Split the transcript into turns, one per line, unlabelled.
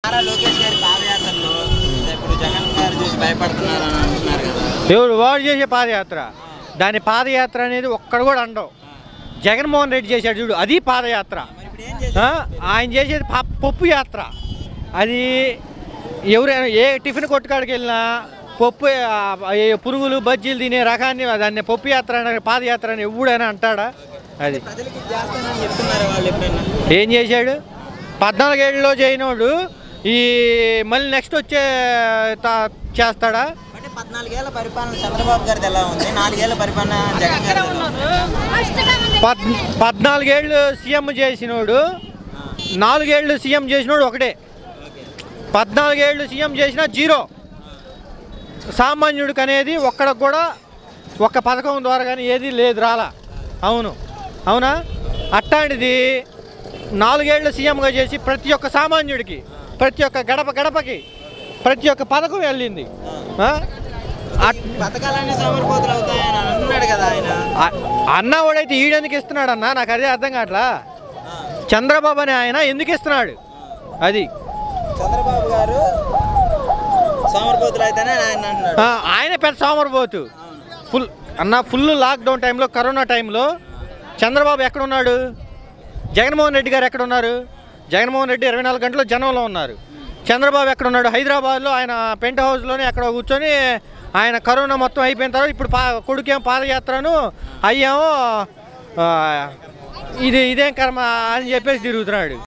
నారా లోకేష్ గారి పాదయాత్రలో ఇప్పుడు జగన్ గారు చూసి భయపడుతున్నారు అని అంటున్నారు కదా
ఎవడు వాడు చేసే పాదయాత్ర దాని పాదయాత్ర అనేది ఒక్కడు కూడా అండవు జగన్మోహన్ రెడ్డి చేశాడు చూడు అది పాదయాత్ర
మరి ఇప్పుడు ఏం చేశారు
ఆ, ఆయన చేసేది ప- పప్పు యాత్ర అది ఎవరైనా ఏ టిఫిన్ కొట్టుకాడికి వెళ్ళినా పప్పు ఆ, ఏ పురుగులు బజ్జీలు తినే రకాన్ని దాన్ని పప్పు యాత్ర అని పాదయాత్ర అని ఎవడైనా అంటాడా అది
ప్రజలకి ఇది చేస్తానని చెప్తున్నారు వాళ్ళు ఎప్పుడైనా
ఏం చేశాడు పద్నాలుగేళ్ళలో చేయనోడు ఈ మళ్ళీ నెక్స్ట్ వచ్చే తా- చేస్తాడా
అంటే పద్నాలుగేళ్ల పరిపాలన చంద్రబాబు గారిది ఎలా ఉంది నాలుగేళ్ల పరిపాలన జగన్ గారిది ఎలా ఉంది?
పద్ పద్నాలుగేళ్ళు సీఎం చేసినోడు నాలుగేళ్ళు సీఎం చేసినోడు ఒకటే
ఓకే
పద్నాలుగేళ్ళు సీఎం చేసిన జీరో సామాన్యుడికి అనేది ఒక్కడికి కూడా ఒక్క పథకం ద్వారా కానీ ఏది లేదు రాలా అవును అవునా అట్టాంటిది నాలుగేళ్ళు సీఎంగా చేసి ప్రతి ఒక్క సామాన్యుడికి ప్రతి ఒక్క గడప గడపకి ప్రతి ఒక్క పథకం వెళ్ళింది ఆ? అట్-
పథకాలన్నీ సమర్పోతులు అవుతాయని అంటున్నాడు కదా ఆయన
అ- అన్నవాడైతే ఈడెందుకు ఇస్తున్నాడు అన్న నాకు అదే అర్థం కావట్లా
ఆ.
చంద్రబాబు అనే ఆయన ఎందుకు ఇస్తున్నాడు అది
చంద్రబాబు గారు సోమరిపోతులు అయితేనే ఆయన అంటున్నాడు
ఆ, ఆయన పెద్ద సోమరిపోతు
అవును
ఫుల్ అన్న ఫుల్ లాక్డౌన్ టైంలో కరోనా టైంలో చంద్రబాబు ఎక్కడ ఉన్నాడు జగన్మోహన్ రెడ్డి గారు ఎక్కడ ఉన్నారు జగన్మోహన్ రెడ్డి ఇరవై నాలుగు గంటలు జనంలో ఉన్నారు చంద్రబాబు ఎక్కడ ఉన్నాడు హైదరాబాద్లో ఆయన పెంట్ హౌస్లోనే ఎక్కడ కూర్చొని ఆయన కరోనా మొత్తం అయిపోయిన తర్వాత ఇప్పుడు పా కొడుకేం పాదయాత్రను అయ్యేమో ఆ, ఇది ఇదేం కర్మ అని చెప్పేసి తిరుగుతున్నాడు